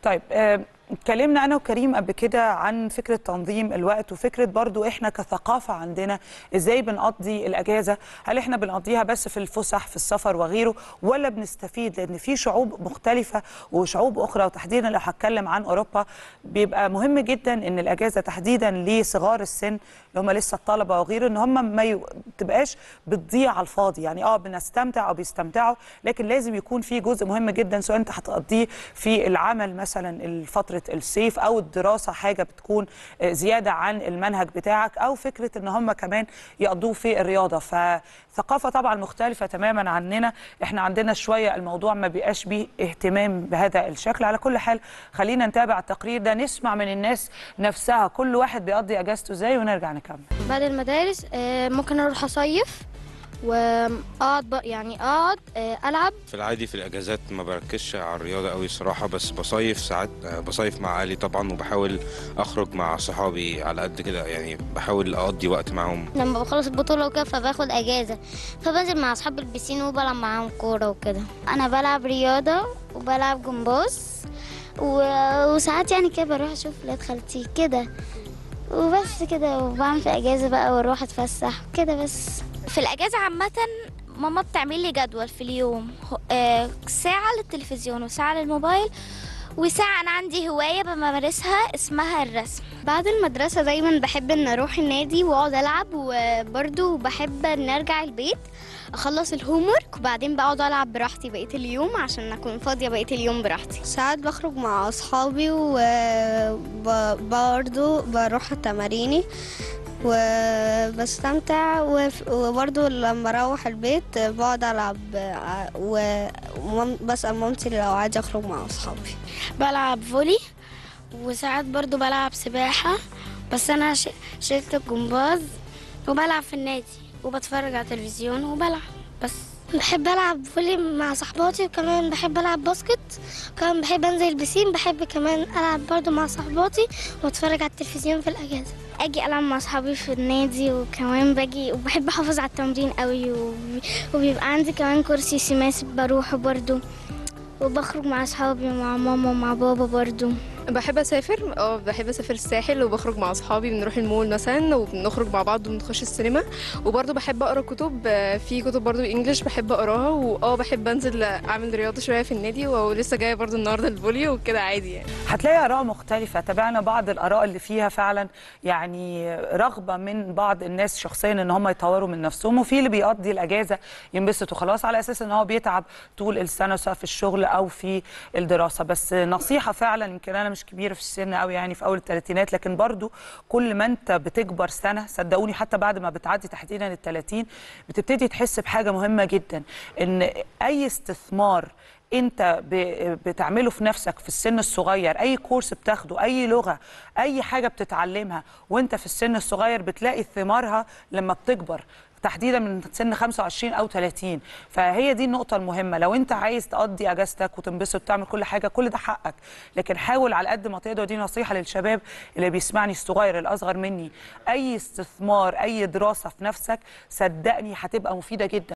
طيب آه، اتكلمنا انا وكريم قبل كده عن فكره تنظيم الوقت وفكره برضو احنا كثقافه عندنا ازاي بنقضي الاجازه هل احنا بنقضيها بس في الفسح في السفر وغيره ولا بنستفيد لان في شعوب مختلفه وشعوب اخرى وتحديدا لو هتكلم عن اوروبا بيبقى مهم جدا ان الاجازه تحديدا لصغار السن اللي هم لسه الطلبه وغيره ان هم ما ي- تبقاش بتضيع على الفاضي يعني اه بنستمتع او بيستمتعوا لكن لازم يكون في جزء مهم جدا سواء انت هتقضيه في العمل مثلا فتره الصيف او الدراسه حاجه بتكون آه، زياده عن المنهج بتاعك او فكره ان هم كمان يقضوه في الرياضه فثقافه طبعا مختلفه تماما عننا احنا عندنا شويه الموضوع ما بيبقاش بيه اهتمام بهذا الشكل على كل حال خلينا نتابع التقرير ده نسمع من الناس نفسها كل واحد بيقضي اجازته ازاي ونرجع نكمل بعد المدارس آه، ممكن اروح اصيف واقعد بق- يعني اقعد آه، العب في العادي في الاجازات ما بركزش على الرياضه قوي صراحه بس بصيف ساعات آه، بصيف مع اهلي طبعا وبحاول اخرج مع صحابي على قد كده يعني بحاول اقضي وقت معاهم لما بخلص البطولة وكده فباخد أجازة فبنزل مع أصحاب البسين وبلعب معاهم كورة وكده أنا بلعب رياضة وبلعب جمباز و... وساعات يعني كده بروح أشوف ولاد خالتي كده وبس كده وبعمل في أجازة بقى وأروح أتفسح كده بس في الأجازة عامة ماما بتعمل لي جدول في اليوم هو- آه، ساعة للتلفزيون وساعة للموبايل وساعة أنا عندي هواية بمارسها اسمها الرسم بعد المدرسة دايما بحب ان اروح النادي واقعد العب وبرضه بحب ان ارجع البيت اخلص الهومورك وبعدين بقعد العب براحتي بقية اليوم عشان اكون فاضية بقية اليوم براحتي ساعات بخرج مع اصحابي وبرضه بروح تماريني وبستمتع وف- وبرضه لما اروح البيت بقعد العب وبسأل مامتي لو عايزة اخرج مع اصحابي بلعب فولي وساعات برضو بلعب سباحة بس أنا ش- شلت الجمباز وبلعب في النادي وبتفرج على التلفزيون وبلعب بس بحب العب فولي مع صحباتي وكمان بحب العب باسكت وكمان بحب انزل البسين بحب كمان العب برضو مع صحباتي واتفرج على التلفزيون في الاجازه اجي العب مع اصحابي في النادي وكمان باجي وبحب احافظ على التمرين قوي وبي- وبيبقى عندي كمان كرسي سماسي بروحه برضو وبخرج مع اصحابي ومع ماما ومع بابا برضو بحب اسافر اه بحب اسافر الساحل وبخرج مع اصحابي بنروح المول مثلا وبنخرج مع بعض وبنخش السينما وبرضه بحب اقرا كتب آه، في كتب برضه انجلش بحب اقراها واه بحب انزل اعمل رياضه شويه في النادي ولسه جايه برضه النهارده الفولي وكده عادي يعني هتلاقي اراء مختلفه تابعنا بعض الاراء اللي فيها فعلا يعني رغبه من بعض الناس شخصيا ان هم يطوروا من نفسهم وفي اللي بيقضي الاجازه ينبسط وخلاص على اساس ان هو بيتعب طول السنه سواء في الشغل او في الدراسه بس نصيحه فعلا يمكن انا مش كبيره في السن قوي يعني في اول الثلاثينات لكن برضو كل ما انت بتكبر سنه صدقوني حتى بعد ما بتعدي تحديدا ال 30 بتبتدي تحس بحاجه مهمه جدا ان اي استثمار انت ب- بتعمله في نفسك في السن الصغير اي كورس بتاخده اي لغه اي حاجه بتتعلمها وانت في السن الصغير بتلاقي ثمارها لما بتكبر تحديدا من سن 25 او 30 فهي دي النقطه المهمه لو انت عايز تقضي اجازتك وتنبسط وتعمل كل حاجه كل ده حقك لكن حاول على قد ما تقدر دي نصيحه للشباب اللي بيسمعني الصغير الاصغر مني اي استثمار اي دراسه في نفسك صدقني هتبقى مفيده جدا